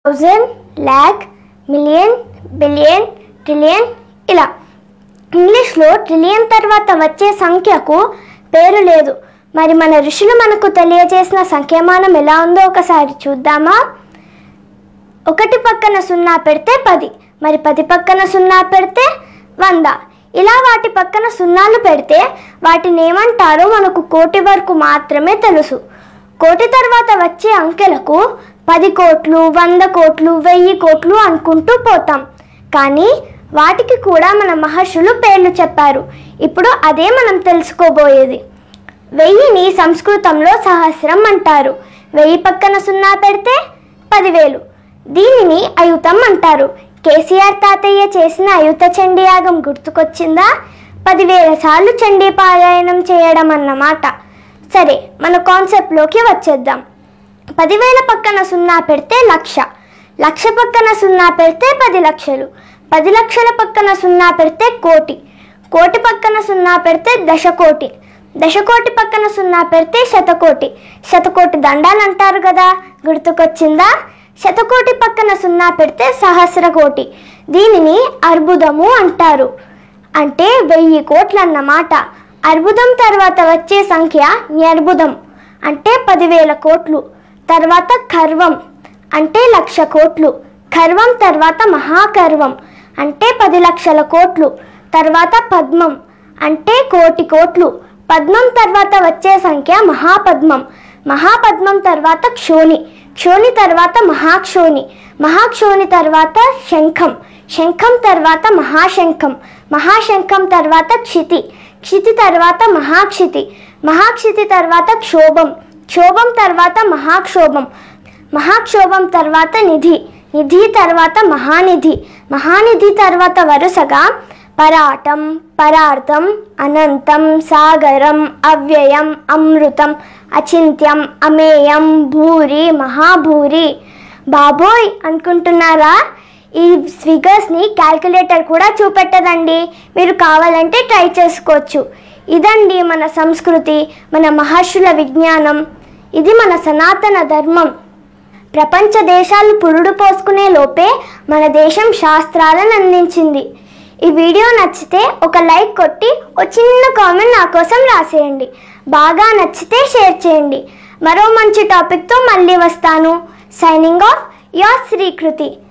thousand lakh million billion trillion ఇలా ఇంగ్లీష్లో trillion తర్వాత వచ్చే సంఖ్యకు పేరు లేదు మరి మన ఋషులు మనకు తెలియజేసిన సంఖ్యామానం ఎలా ఉందో ఒకసారి చూద్దామా ఒకటి పక్కన సున్నా పెడితే పది మరి పది పక్కన సున్నా పెడితే వంద ఇలా వాటి పక్కన సున్నాలు పెడితే వాటిని ఏమంటారో మనకు కోటి వరకు మాత్రమే తెలుసు కోటి తర్వాత వచ్చే అంకెలకు పది కోట్లు వంద కోట్లు వెయ్యి కోట్లు అనుకుంటూ పోతాం కానీ వాటికి కూడా మన మహర్షులు పేర్లు చెప్పారు ఇప్పుడు అదే మనం తెలుసుకోబోయేది వెయ్యిని సంస్కృతంలో సహస్రం అంటారు వెయ్యి పక్కన సున్నా పెడితే పదివేలు దీనిని అయుతం అంటారు కేసీఆర్ తాతయ్య చేసిన అయుత చండీ యాగం గుర్తుకొచ్చిందా పదివేల సార్లు చండీ పారాయణం చేయడం అన్నమాట సరే మన కాన్సెప్ట్లోకి వచ్చేద్దాం పదివేల పక్కన సున్నా పెడితే లక్ష లక్ష పక్కన సున్నా పెడితే పది లక్షలు పది లక్షల పక్కన సున్నా పెడితే కోటి కోటి పక్కన సున్నా పెడితే దశకోటి దశకోటి పక్కన సున్నా పెడితే శతకోటి శతకోటి దండాలు అంటారు కదా గుర్తుకొచ్చిందా శతకోటి పక్కన సున్నా పెడితే సహస్ర కోటి దీనిని అర్బుదము అంటారు అంటే వెయ్యి కోట్లు అన్నమాట అర్బుదం తర్వాత వచ్చే సంఖ్య న్యర్బుదం అంటే పదివేల కోట్లు తర్వాత కర్వం అంటే లక్ష కోట్లు కర్వం తర్వాత మహాకర్వం అంటే పది లక్షల కోట్లు తర్వాత పద్మం అంటే కోటి కోట్లు పద్మం తర్వాత వచ్చే సంఖ్య మహాపద్మం మహాపద్మం తర్వాత క్షోణి క్షోణి తర్వాత మహాక్షోణి మహాక్షోణి తర్వాత శంఖం శంఖం తర్వాత మహాశంఖం మహాశంఖం తర్వాత క్షితి క్షితి తర్వాత మహాక్షితి మహాక్షితి తర్వాత క్షోభం క్షోభం తర్వాత మహాక్షోభం మహాక్షోభం తర్వాత నిధి నిధి తర్వాత మహానిధి మహానిధి తర్వాత వరుసగా పరాటం పరార్థం అనంతం సాగరం అవ్యయం అమృతం అచింత్యం అమేయం భూరి మహాభూరి బాబోయ్ అనుకుంటున్నారా ఈ ఫిగర్స్ని క్యాల్కులేటర్ కూడా చూపెట్టదండి మీరు కావాలంటే ట్రై చేసుకోవచ్చు ఇదండి మన సంస్కృతి మన మహర్షుల విజ్ఞానం ఇది మన సనాతన ధర్మం ప్రపంచ దేశాలు పురుడు పోసుకునే లోపే మన దేశం శాస్త్రాలను అందించింది ఈ వీడియో నచ్చితే ఒక లైక్ కొట్టి ఒక చిన్న కామెంట్ నా కోసం రాసేయండి బాగా నచ్చితే షేర్ చేయండి మరో మంచి టాపిక్తో మళ్ళీ వస్తాను సైనింగ్ ఆఫ్ యోర్ శ్రీకృతి